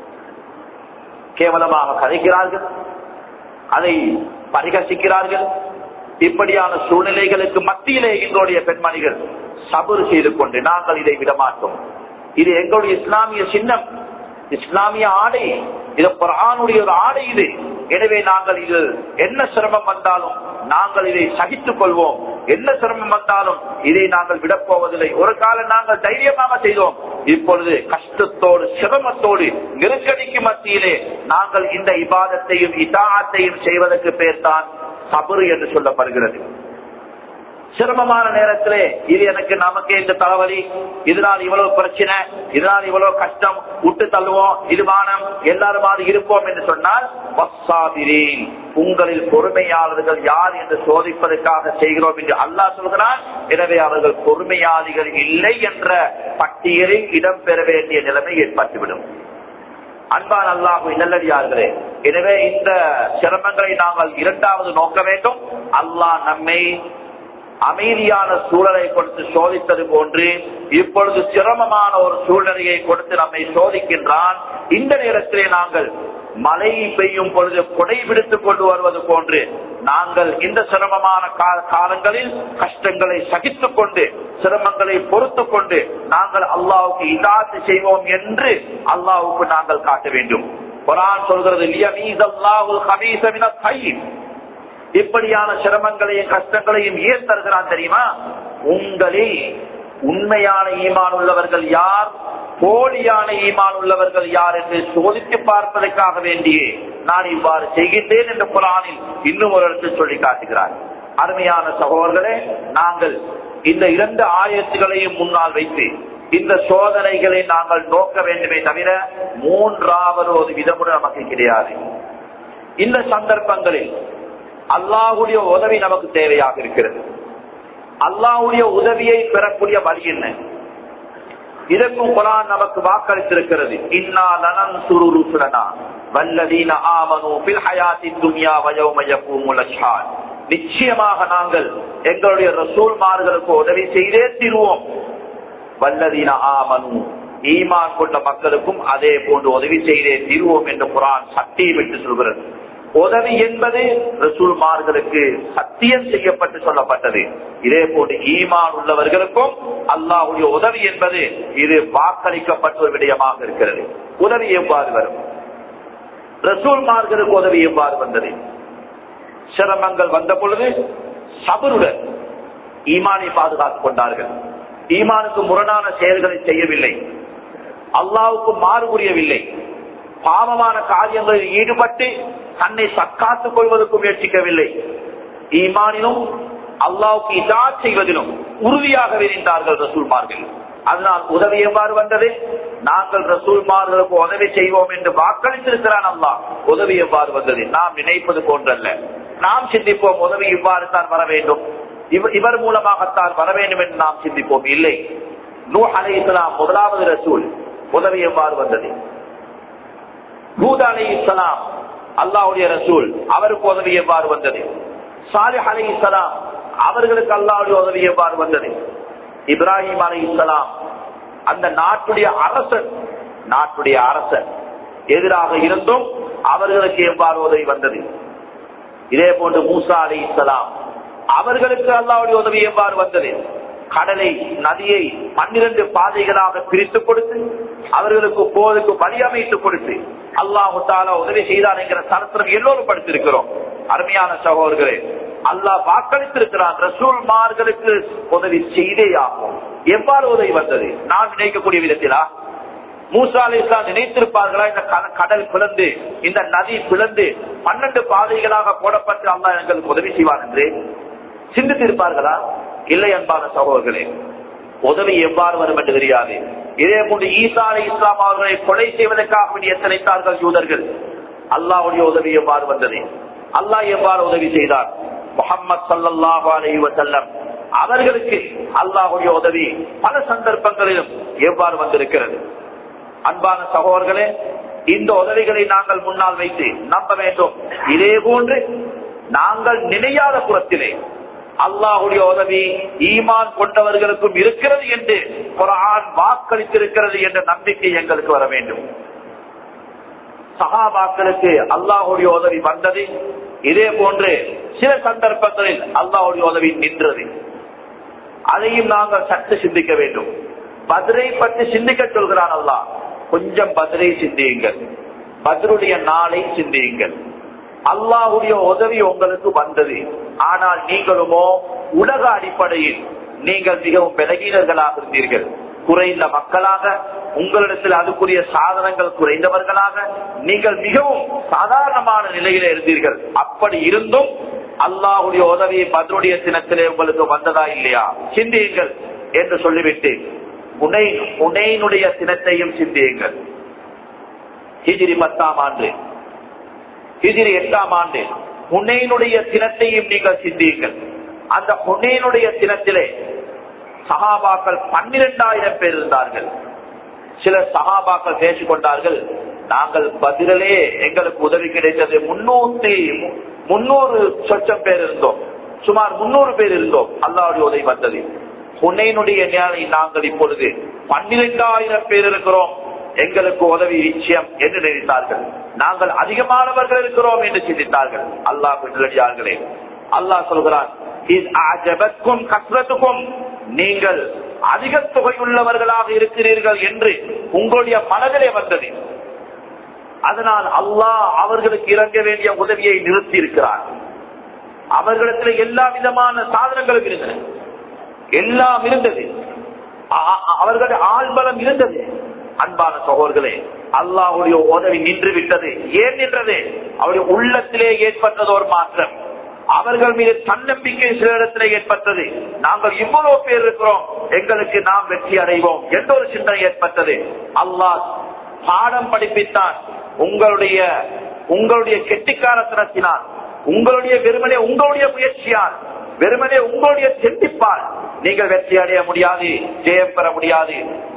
கேவலமாக கதைக்கிறார்கள் அதை பரிகசிக்கிறார்கள் இப்படியான சூழ்நிலைகளுக்கு மத்தியிலே எங்களுடைய பெண்மணிகள் சபுறு செய்து கொண்டு நாங்கள் இதை விட மாட்டோம் இது எங்களுடைய இஸ்லாமிய சின்னம் இஸ்லாமிய ஆடை இது குரானுடைய ஒரு ஆடை இது எனவே நாங்கள் இது என்ன சிரமம் வந்தாலும் நாங்கள் இதை சகித்துக் கொள்வோம் என்ன சிரமம் வந்தாலும் இதை நாங்கள் விடப்போவதில்லை ஒரு காலம் நாங்கள் தைரியமாக செய்தோம் இப்பொழுது கஷ்டத்தோடு சிரமத்தோடு நெருக்கடிக்கு மத்தியிலே நாங்கள் இந்த இபாதத்தையும் இதாத்தையும் செய்வதற்கு பேர் தான் சபரு என்று சொல்லப்படுகிறது சிரமமான நேரத்திலே இது எனக்கு நமக்கு இந்த தலைவலி இதனால் இவ்வளவு பிரச்சனை இதனால் இவ்வளவு கஷ்டம் விட்டு தள்ளுவோம் இது வானம் எல்லாரும் அது இருப்போம் என்று சொன்னால் வசாபிரீன் உங்களில் பொறுமையாளர்கள் யார் என்று சோதிப்பதற்காக செய்கிறோம் என்று அல்லாஹ் சொல்கிறான் எனவே அவர்கள் பொறுமையாளிகள் இல்லை என்ற பட்டியலில் இடம்பெற வேண்டிய நிலைமை ஏற்பட்டுவிடும் அன்பான் அல்லாஹு நல்லடியார்களே எனவே இந்த சிரமங்களை நாங்கள் இரண்டாவது நோக்க வேண்டும் அல்லாஹ் நம்மை அமைதியான சூழலை கொடுத்து சோதித்தது போன்று இப்பொழுது சிரமமான ஒரு சூழ்நிலையை கொடுத்து நம்மை சோதிக்கின்றான் இந்த நேரத்திலே நாங்கள் மழை பெய்யும் பொழுது கொடை விடுத்துக் கொண்டு வருவது போன்று நாங்கள் இந்த சிரமமான காலங்களில் கஷ்டங்களை சகித்துக் கொண்டு சிரமங்களை பொறுத்து கொண்டு நாங்கள் அல்லாவுக்கு இதாத்து செய்வோம் என்று அல்லாவுக்கு நாங்கள் காட்ட வேண்டும் குரான் சொல்கிறது இப்படியான சிரமங்களையும் கஷ்டங்களையும் ஏன் தருகிறான் தெரியுமா உங்களில் உண்மையான ஈமான் உள்ளவர்கள் யார் போலியான ஈமான் உள்ளவர்கள் யார் என்று சோதித்து பார்ப்பதற்காக வேண்டியே நான் இவ்வாறு செய்கின்றேன் என்று குரானில் இன்னும் ஒரு இடத்தில் சொல்லி காட்டுகிறார் அருமையான சகோதரர்களே நாங்கள் இந்த இரண்டு ஆயத்துகளையும் முன்னால் வைத்து இந்த சோதனைகளை நாங்கள் நோக்க வேண்டுமே தவிர மூன்றாவது ஒரு விதமுறை நமக்கு கிடையாது இந்த சந்தர்ப்பங்களில் அல்லாஹுடைய உதவி நமக்கு தேவையாக இருக்கிறது அல்லாஹுடைய உதவியை பெறக்கூடிய வழி என்ன இதற்கும் குரான் நமக்கு வாக்களித்திருக்கிறது இன்னா லனன் சுருருசுலனா வல்லதீன ஆமனு பில் ஹயாத்தின் துன்யா வயோம யகூமுல் அஷ்ஹாத் நிச்சயமாக நாங்கள் எங்களுடைய ரசூல்மார்களுக்கு உதவி செய்தே தீர்வோம் வல்லதீன ஆமனு ஈமான் கொண்ட மக்களுக்கும் அதே போன்று உதவி செய்தே தீர்வோம் என்று குரான் சத்தியம் என்று சொல்கிறது உதவி என்பது ரசூல்மார்களுக்கு சத்தியம் செய்யப்பட்டு சொல்லப்பட்டது இதே போன்று ஈமான் உள்ளவர்களுக்கும் அல்லாஹுடைய உதவி என்பது இது வாக்களிக்கப்பட்ட ஒரு விடயமாக இருக்கிறது உதவி எவ்வாறு வரும் ரசூல்மார்களுக்கு உதவி எவ்வாறு வந்தது சிரமங்கள் வந்த பொழுது சபருடன் ஈமானை பாதுகாத்துக் கொண்டார்கள் ஈமானுக்கு முரணான செயல்களை செய்யவில்லை அல்லாவுக்கு மாறு புரியவில்லை பாவமான காரியங்களில் ஈடுபட்டு தன்னை தற்காத்துக் கொள்வதற்கு முயற்சிக்கவில்லை ஈமானிலும் அல்லாவுக்கு இதா செய்வதிலும் உறுதியாக விரிந்தார்கள் ரசூல்மார்கள் அதனால் உதவி எவ்வாறு வந்தது நாங்கள் ரசூல்மார்களுக்கு உதவி செய்வோம் என்று வாக்களித்திருக்கிறான் அல்லா உதவி எவ்வாறு வந்தது நாம் நினைப்பது போன்றல்ல நாம் சிந்திப்போம் உதவி இவ்வாறு தான் வர வேண்டும் இவர் மூலமாகத்தான் வர வேண்டும் என்று நாம் சிந்திப்போம் இல்லை நூ அலை இஸ்லாம் முதலாவது ரசூல் உதவி எவ்வாறு வந்தது பூத் அலை இஸ்லாம் அல்லாவுடைய ரசூல் அவருக்கு உதவி எவ்வாறு வந்தது சாலிஹ் அலை இஸ்லாம் அவர்களுக்கு அல்லாவுடைய உதவி எவ்வாறு வந்தது இப்ராஹிம் அலை இஸ்லாம் அந்த நாட்டுடைய அரசன் நாட்டுடைய அரசன் எதிராக இருந்தும் அவர்களுக்கு எவ்வாறு உதவி வந்தது இதே போன்று மூசா அலி இஸ்லாம் அவர்களுக்கு அல்லாவுடைய உதவி எவ்வாறு வந்தது கடலை நதியை பன்னிரண்டு பாதைகளாக பிரித்துக் கொடுத்து அவர்களுக்கு போதுக்கு வழி அமைத்துக் கொடுத்து அல்லாஹு தாலா உதவி செய்தார் என்கிற சரித்திரம் எல்லோரும் படித்திருக்கிறோம் அருமையான சகோதரர்களே அல்லாஹ் வாக்களித்திருக்கிறான் ரசூல்மார்களுக்கு உதவி செய்தே ஆகும் எவ்வாறு உதவி வந்தது நான் நினைக்கக்கூடிய விதத்திலா மூசா அலி இஸ்லாம் நினைத்திருப்பார்களா இந்த கடல் பிளந்து இந்த நதி பிளந்து பன்னெண்டு பாதைகளாக போடப்பட்டு அல்லா எங்களுக்கு உதவி செய்வார் என்று சிந்தித்திருப்பார்களா இல்லை அன்பான சகோதரர்களே உதவி எவ்வாறு வரும் என்று தெரியாது இதே போன்று ஈசா அலி இஸ்லாம் அவர்களை கொலை செய்வதற்காக எத்தனைத்தார்கள் யூதர்கள் அல்லாவுடைய உதவி எவ்வாறு வந்தது அல்லாஹ் எவ்வாறு உதவி செய்தார் முகமது சல்லாஹு அலஹி வசல்லம் அவர்களுக்கு அல்லாஹுடைய உதவி பல சந்தர்ப்பங்களிலும் எவ்வாறு வந்திருக்கிறது அன்பான சகோதரர்களே இந்த உதவிகளை நாங்கள் முன்னால் வைத்து நம்ப வேண்டும் இதே போன்று நாங்கள் நினையாத புறத்திலே அல்லாஹுடைய உதவி ஈமான் கொண்டவர்களுக்கும் இருக்கிறது என்று குரான் வாக்களித்திருக்கிறது என்ற நம்பிக்கை எங்களுக்கு வர வேண்டும் சகாபாக்களுக்கு அல்லாஹுடைய உதவி வந்தது இதே போன்று சில சந்தர்ப்பங்களில் அல்லாஹுடைய உதவி நின்றது அதையும் நாங்கள் சற்று சிந்திக்க வேண்டும் பதிரை பற்றி சிந்திக்க சொல்கிறான் அல்லாஹ் கொஞ்சம் பதிரை சிந்தியுங்கள் பதிலுடைய நாளை சிந்தியுங்கள் அல்லாஹுடைய உதவி உங்களுக்கு வந்தது ஆனால் நீங்களுமோ உலக அடிப்படையில் நீங்கள் மிகவும் விலகினர்களாக இருந்தீர்கள் குறைந்த மக்களாக உங்களிடத்தில் அதுக்குரிய சாதனங்கள் குறைந்தவர்களாக நீங்கள் மிகவும் சாதாரணமான நிலையில இருந்தீர்கள் அப்படி இருந்தும் அல்லாஹுடைய உதவி பதிலுடைய தினத்திலே உங்களுக்கு வந்ததா இல்லையா சிந்தியுங்கள் என்று சொல்லிவிட்டு உனை உனையினுடைய தினத்தையும் சிந்தியுங்கள் ஹிஜிரி பத்தாம் ஆண்டு ஹிஜிரி எட்டாம் ஆண்டு புனேனுடைய தினத்தையும் நீங்கள் சிந்தியுங்கள் அந்த புனேனுடைய தினத்திலே சகாபாக்கள் பன்னிரெண்டாயிரம் பேர் இருந்தார்கள் சில சகாபாக்கள் பேசிக் கொண்டார்கள் நாங்கள் பதிலே எங்களுக்கு உதவி கிடைத்தது முன்னூத்தி முன்னூறு சொச்சம் பேர் இருந்தோம் சுமார் முன்னூறு பேர் இருந்தோம் அல்லாவுடைய உதவி வந்தது புனையினுடைய நிலை நாங்கள் இப்பொழுது பன்னிரெண்டாயிரம் பேர் இருக்கிறோம் எங்களுக்கு உதவி நிச்சயம் என்று நினைத்தார்கள் நாங்கள் அதிகமானவர்கள் இருக்கிறோம் என்று சிந்தித்தார்கள் அல்லாஹ் நல்லடியார்களே அல்லாஹ் சொல்கிறான் கஷ்டத்துக்கும் நீங்கள் அதிக தொகை உள்ளவர்களாக இருக்கிறீர்கள் என்று உங்களுடைய மனதிலே வந்தது அதனால் அல்லாஹ் அவர்களுக்கு இறங்க வேண்டிய உதவியை நிறுத்தி இருக்கிறார் அவர்களிடத்தில் எல்லா விதமான சாதனங்களும் இருந்தன எல்லாம் இருந்தது அவர்களுடைய ஆள்பலம் இருந்தது அன்பான சகோதர்களே அல்லாஹுடைய உதவி நின்று விட்டது ஏன் நின்றது அவருடைய உள்ளத்திலே ஏற்பட்டது ஒரு மாற்றம் அவர்கள் மீது தன்னம்பிக்கை சில இடத்திலே ஏற்பட்டது நாங்கள் இவ்வளவு பேர் இருக்கிறோம் எங்களுக்கு நாம் வெற்றி அடைவோம் என்ற ஒரு சிந்தனை ஏற்பட்டது அல்லாஹ் பாடம் படிப்பித்தான் உங்களுடைய உங்களுடைய கெட்டிக்காரத்தனத்தினால் உங்களுடைய வெறுமனே உங்களுடைய முயற்சியால் வெறுமனே உங்களுடைய சிந்திப்பால் நீங்கள் வெற்றி அடைய முடியாது ஜெயம் பெற முடியாது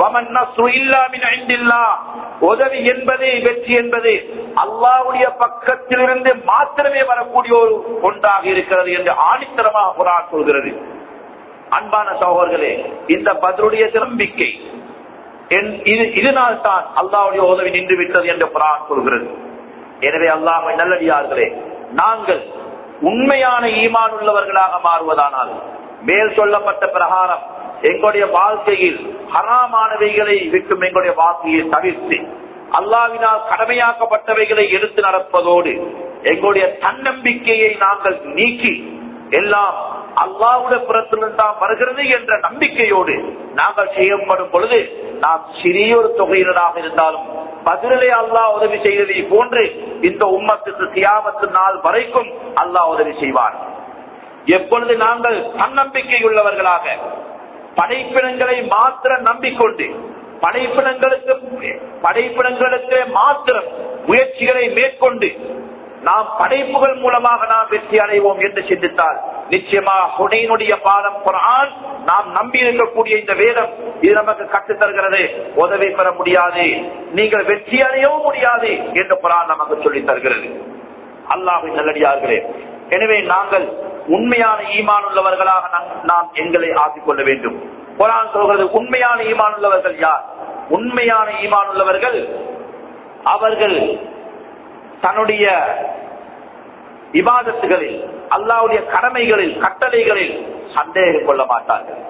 உதவி என்பது வெற்றி என்பது அல்லாவுடைய பக்கத்திலிருந்து மாத்திரமே வரக்கூடிய ஒரு ஒன்றாக இருக்கிறது என்று ஆணித்தரமாக குரான் சொல்கிறது அன்பான சகோதரர்களே இந்த பதிலுடைய நம்பிக்கை இதனால் தான் அல்லாவுடைய உதவி நின்று விட்டது என்று குரான் சொல்கிறது எனவே அல்லாமை நல்லடியார்களே நாங்கள் உண்மையான ஈமான் உள்ளவர்களாக மாறுவதானால் மேல் சொல்லப்பட்ட பிரகாரம் எங்களுடைய வாழ்க்கையில் ஹராமானவைகளை விட்டும் எங்களுடைய வாழ்க்கையை தவிர்த்து அல்லாவினால் கடமையாக்கப்பட்டவைகளை எடுத்து நடப்பதோடு எங்களுடைய தன்னம்பிக்கையை நாங்கள் நீக்கி எல்லாம் அல்லாவுடைய புறத்திலிருந்து தான் வருகிறது என்ற நம்பிக்கையோடு நாங்கள் செய்யப்படும் பொழுது நாம் சிறிய ஒரு தொகையினராக இருந்தாலும் பதிலே அல்லாஹ் உதவி செய்ததை போன்று இந்த உம்மத்துக்கு தியாமத்து நாள் வரைக்கும் அல்லாஹ் உதவி செய்வார் எப்பொழுது நாங்கள் தன்னம்பிக்கை உள்ளவர்களாக படைப்பினங்களை மாத்திரம் நம்பிக்கொண்டு படைப்பினங்களுக்கு படைப்பினங்களுக்கு மாத்திரம் முயற்சிகளை மேற்கொண்டு நாம் படைப்புகள் மூலமாக நாம் வெற்றி அடைவோம் என்று சிந்தித்தால் நிச்சயமாக ஹுனைனுடைய பாடம் குரான் நாம் நம்பி இருக்கக்கூடிய இந்த வேதம் இது நமக்கு கற்றுத் தருகிறது உதவி பெற முடியாது நீங்கள் வெற்றி அடையவும் முடியாது என்று குரான் நமக்கு சொல்லித் தருகிறது அல்லாஹின் நல்லடியார்களே எனவே நாங்கள் உண்மையான ஈமான் உள்ளவர்களாக நாம்- நாம் எங்களை ஆக்கிக் கொள்ள வேண்டும் குரான் சொல்கிறது உண்மையான ஈமான் உள்ளவர்கள் யார் உண்மையான ஈமான் உள்ளவர்கள் அவர்கள் தன்னுடைய இபாதத்துகளில் அல்லாவுடைய கடமைகளில் கட்டளைகளில் சந்தேகம் கொள்ள மாட்டார்கள்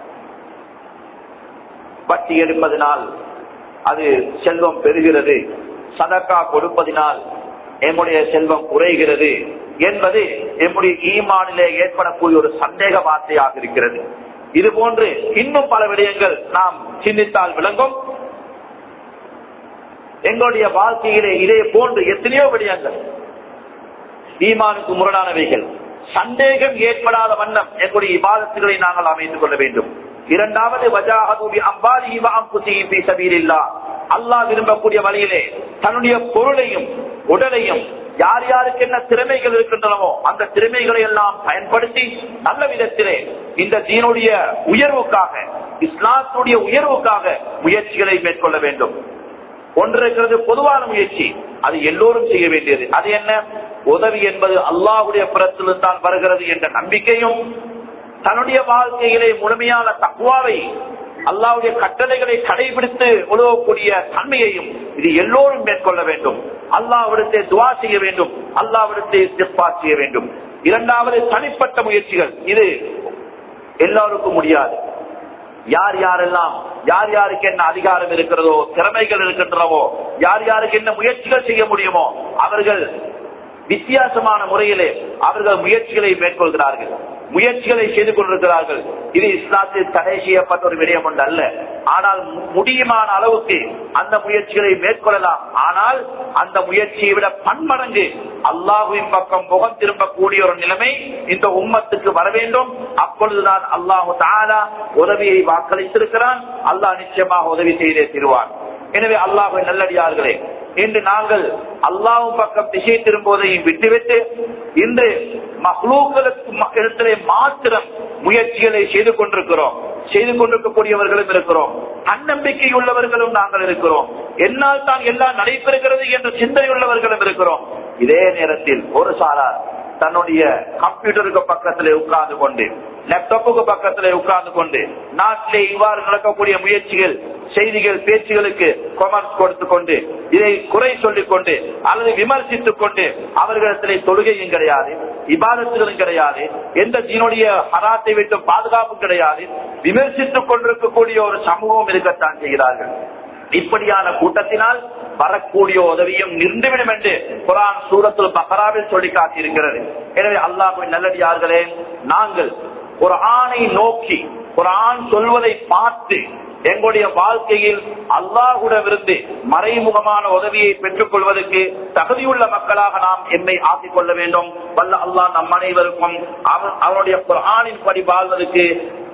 வட்டி எடுப்பதனால் அது செல்வம் பெறுகிறது சதக்கா கொடுப்பதினால் எம்முடைய செல்வம் குறைகிறது என்பது எம்முடைய ஈமானிலே ஏற்படக்கூடிய ஒரு சந்தேக வார்த்தையாக இருக்கிறது இது போன்று இன்னும் பல விடயங்கள் நாம் சிந்தித்தால் விளங்கும் எங்களுடைய வாழ்க்கையிலே இதே போன்று எத்தனையோ விடயங்கள் ஈமானுக்கு முரணானவைகள் சந்தேகம் ஏற்படாத வண்ணம் எங்களுடைய இபாதத்துகளை நாங்கள் அமைத்துக் கொள்ள வேண்டும் இரண்டாவது வஜாஹதுபி அம்பாலிஹி வ அன்ஃபுசிஹி ஃபீ சபீலில்லாஹ் அல்லாஹ் விரும்பக்கூடிய வழியிலே தன்னுடைய பொருளையும் உடலையும் யார் யாருக்கு என்ன திறமைகள் இருக்கின்றனவோ அந்த திறமைகளை எல்லாம் பயன்படுத்தி நல்ல விதத்திலே இந்த தீனுடைய உயர்வுக்காக இஸ்லாத்துடைய உயர்வுக்காக முயற்சிகளை மேற்கொள்ள வேண்டும் ஒன்று இருக்கிறது பொதுவான முயற்சி அது எல்லோரும் செய்ய வேண்டியது அது என்ன உதவி என்பது அல்லாஹுடைய புறத்திலிருந்து தான் வருகிறது என்ற நம்பிக்கையும் தன்னுடைய வாழ்க்கையிலே முழுமையான தக்குவாவை அல்லாவுடைய கட்டளைகளை கடைபிடித்து உதவக்கூடிய தன்மையையும் இது எல்லோரும் மேற்கொள்ள வேண்டும் அல்லாவிடத்தை துவா செய்ய வேண்டும் அல்லாவிடத்தை சிற்பா செய்ய வேண்டும் இரண்டாவது தனிப்பட்ட முயற்சிகள் இது எல்லாருக்கும் முடியாது யார் யாரெல்லாம் யார் யாருக்கு என்ன அதிகாரம் இருக்கிறதோ திறமைகள் இருக்கின்றனவோ யார் யாருக்கு என்ன முயற்சிகள் செய்ய முடியுமோ அவர்கள் வித்தியாசமான முறையிலே அவர்கள் முயற்சிகளை மேற்கொள்கிறார்கள் முயற்சிகளை செய்து கொண்டிருக்கிறார்கள் இது இஸ்லாத்தில் தடை செய்யப்பட்ட ஒரு விடயம் ஒன்று அல்ல ஆனால் மு- முடியுமான அளவுக்கு அந்த முயற்சிகளை மேற்கொள்ளலாம் ஆனால் அந்த முயற்சியை விட பன்மடங்கு அல்லாஹுவின் பக்கம் முகம் திரும்பக்கூடிய ஒரு நிலைமை இந்த உம்மத்துக்கு வர வேண்டும் அப்பொழுதுதான் அல்லாஹு தாலா உதவியை வாக்களித்திருக்கிறான் அல்லாஹ் நிச்சயமாக உதவி செய்தே தருவான் எனவே அல்லாஹுவின் நல்லடியார்களே இன்று நாங்கள் அல்லாஹ்வின் பக்கம் திசை திரும்புவதையும் விட்டுவிட்டு இன்று மஹ்லூக்களுக்கு ம- இடத்திலே மாத்திரம் முயற்சிகளை செய்து கொண்டிருக்கிறோம் செய்து கொண்டிருக்கக்கூடியவர்களும் இருக்கிறோம் தன்னம்பிக்கை உள்ளவர்களும் நாங்கள் இருக்கிறோம் என்னால் தான் எல்லாம் நடைபெறுகிறது என்ற சிந்தனை உள்ளவர்களும் இருக்கிறோம் இதே நேரத்தில் ஒரு சாரார் தன்னுடைய கம்ப்யூட்டருக்கு பக்கத்திலே உட்கார்ந்து கொண்டு லேப்டாப்புக்கு பக்கத்திலே உட்கார்ந்து கொண்டு நாட்டிலே இவ்வாறு நடக்கக்கூடிய முயற்சிகள் செய்திகள் பேச்சுகளுக்கு கொமெண்ட்ஸ் கொடுத்து கொண்டு இதை குறை சொல்லிக் கொண்டு அல்லது விமர்சித்துக் கொண்டு அவர்களிடத்திலே தொழுகையும் கிடையாது இபாதத்துகளும் கிடையாது எந்த தீனுடைய ஹராத்தை விட்டு பாதுகாப்பும் கிடையாது விமர்சித்துக் கொண்டிருக்கக்கூடிய ஒரு சமூகம் இருக்கத்தான் செய்கிறார்கள் இப்படியான கூட்டத்தினால் வரக்கூடிய உதவியும் நின்றுவிடும் என்று குரான் சூரத்துல் பஹராவில் சொல்லி காட்டியிருக்கிறது எனவே அல்லாஹுவின் நல்லடியார்களே நாங்கள் ஒரு ஆணை நோக்கி ஒரு ஆண் சொல்வதை பார்த்து எங்களுடைய வாழ்க்கையில் அல்லாஹுடமிருந்து மறைமுகமான உதவியை பெற்றுக் கொள்வதற்கு தகுதியுள்ள மக்களாக நாம் எம்மை ஆக்கிக் கொள்ள வேண்டும் வல்ல அல்லாஹ் நம் அனைவருக்கும் அவன் அவனுடைய குரானின் படி வாழ்வதற்கு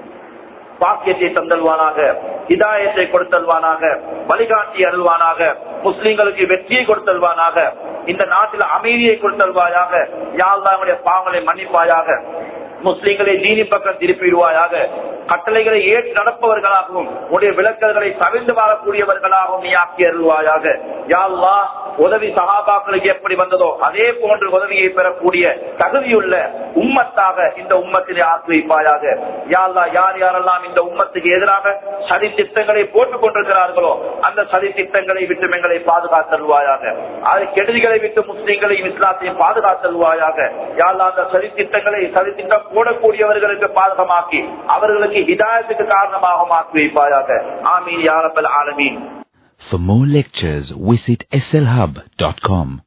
பாக்கியத்தை தந்தல்வானாக இதாயத்தை கொடுத்தல்வானாக வழிகாட்டி அருள்வானாக முஸ்லிம்களுக்கு வெற்றியை கொடுத்தல்வானாக இந்த நாட்டில் அமைதியை கொடுத்தல்வாயாக யாழ்தாவுடைய பாவங்களை மன்னிப்பாயாக முஸ்லிம்களை தீனி பக்கம் திருப்பிடுவாயாக கட்டளைகளை ஏற்று நடப்பவர்களாகவும் உடைய விளக்கல்களை தவிர்த்து வாழக்கூடியவர்களாகவும் நீ ஆக்கி அருள்வாயாக யாழ்லா உதவி சகாபாக்களுக்கு எப்படி வந்ததோ அதே போன்று உதவியை பெறக்கூடிய தகுதியுள்ள உம்மத்தாக இந்த உம்மத்திலே ஆக்கி வைப்பாயாக யாழ்லா யார் யாரெல்லாம் இந்த உம்மத்துக்கு எதிராக சதி திட்டங்களை போட்டுக் கொண்டிருக்கிறார்களோ அந்த சதி திட்டங்களை விட்டு எங்களை பாதுகாத்தல்வாயாக அது கெடுதிகளை விட்டு முஸ்லீம்களையும் இஸ்லாத்தையும் பாதுகாத்தல்வாயாக யாழ்லா அந்த சதி திட்டங்களை சதி திட்டம் போடக்கூடியவர்களுக்கு பாதகமாக்கி அவர்களுக்கு ஹிதாயத்துக்கு காரணமாக மாற்றி வைப்பாயாக ஆமீன் யாரப்பல் ஆலமீன் For more lectures, visit slhub.com.